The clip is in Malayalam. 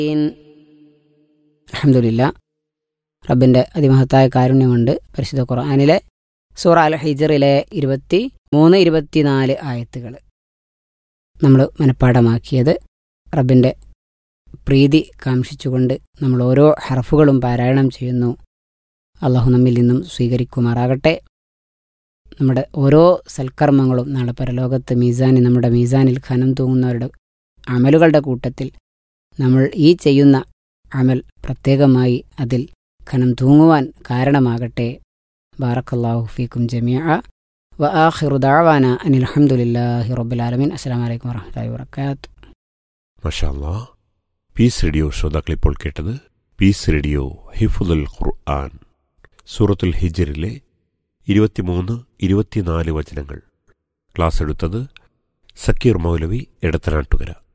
അലഹമില്ല റബ്ബിൻ്റെ അതിമഹത്തായ കാരുണ്യം കൊണ്ട് പരിശുദ്ധ ഖുർആാനിലെ സൂറ അൽ ഹിജറിലെ ഇരുപത്തി മൂന്ന് ഇരുപത്തിനാല് ആയത്തുകൾ നമ്മൾ മനഃപ്പാടമാക്കിയത് റബ്ബിൻ്റെ പ്രീതി കാംക്ഷിച്ചുകൊണ്ട് നമ്മൾ ഓരോ ഹർഫുകളും പാരായണം ചെയ്യുന്നു അള്ളാഹു നമ്മിൽ നിന്നും സ്വീകരിക്കുമാറാകട്ടെ നമ്മുടെ ഓരോ സൽക്കർമ്മങ്ങളും നാളെ പരലോകത്ത് മീസാനിൽ നമ്മുടെ മീസാനിൽ ഖനം തൂങ്ങുന്നവരുടെ അമലുകളുടെ കൂട്ടത്തിൽ നമ്മൾ ഈ ചെയ്യുന്ന അമൽ പ്രത്യേകമായി അതിൽ ഖനം തൂങ്ങുവാൻ കാരണമാകട്ടെ ബാറക്കല്ലാഹു ഫീക്കും ജമിയ വ ആഖിറു ദഅവാന അനിൽ ഹംദുലില്ലാഹി റബ്ബിൽ ആലമീൻ അസ്സലാമു അലൈക്കും വറഹ്മത്തുള്ളാഹി വബറകാത്ത് മഷാല്ലാ പീസ് റേഡിയോ ശ്രോതാക്കൾ ഇപ്പോൾ കേട്ടത് പീസ് റേഡിയോ ഹിഫുദുൽ ഖുർആൻ സൂറത്തുൽ ഹിജറിലെ ഇരുപത്തിമൂന്ന് ഇരുപത്തിനാല് വചനങ്ങൾ ക്ലാസ് എടുത്തത് സക്കീർ മൗലവി എടത്തനാട്ടുകര